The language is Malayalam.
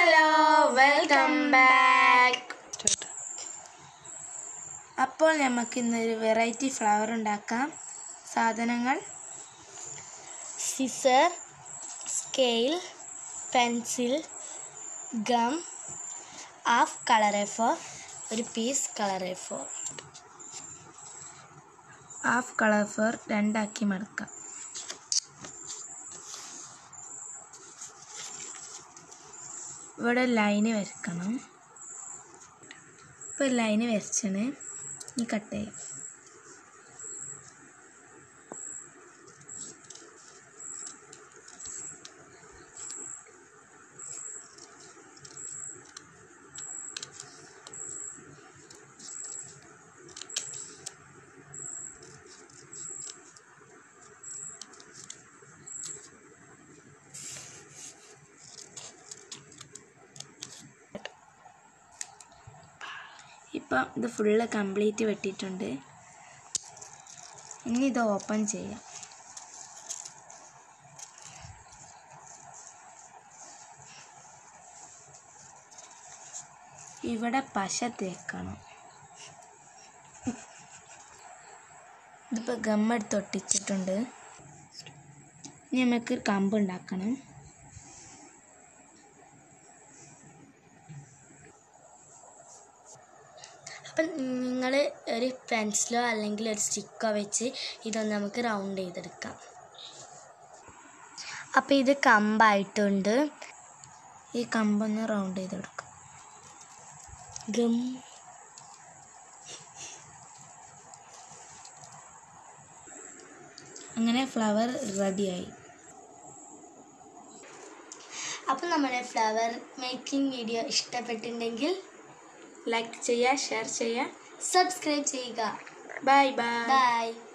ഹലോ വെൽക്കം ബാക്ക് അപ്പോൾ നമുക്ക് ഇന്നൊരു വെറൈറ്റി ഫ്ലവർ ഉണ്ടാക്കാം സാധനങ്ങൾ scissor scale pencil gum half colour A four ഒരു piece colour A four half colour four രണ്ടാക്കി മടക്കാം ഇവിടെ ലൈന് വരക്കണം ഇപ്പോൾ ലൈന് വരച്ചാണ് ഇനി കട്ട് ചെയ്യാം ഇപ്പം ഇത് ഫുള്ള് കംപ്ലീറ്റ് വെട്ടിയിട്ടുണ്ട് ഇനി ഇത് ഓപ്പൺ ചെയ്യാം ഇവിടെ പശ തേക്കണം ഇതിപ്പോൾ ഗമ്മെടുത്ത് ഒട്ടിച്ചിട്ടുണ്ട് ഇനി നമുക്ക് കമ്പ് ഉണ്ടാക്കണം അപ്പം നിങ്ങൾ ഒരു പെൻസിലോ അല്ലെങ്കിൽ ഒരു സ്റ്റിക്കോ വെച്ച് ഇതൊന്ന് നമുക്ക് റൗണ്ട് ചെയ്തെടുക്കാം അപ്പോൾ ഇത് കമ്പായിട്ടുണ്ട് ഈ കമ്പൊന്ന് റൗണ്ട് ചെയ്തെടുക്കാം ഗം അങ്ങനെ ഫ്ലവർ റെഡിയായി അപ്പോൾ നമ്മുടെ ഫ്ലവർ മേക്കിംഗ് വീഡിയോ ഇഷ്ടപ്പെട്ടിട്ടുണ്ടെങ്കിൽ ലൈക്ക് ചെയ്യുക ഷെയർ ചെയ്യുക സബ്സ്ക്രൈബ് ചെയ്യുക ബൈ ബൈ ബൈ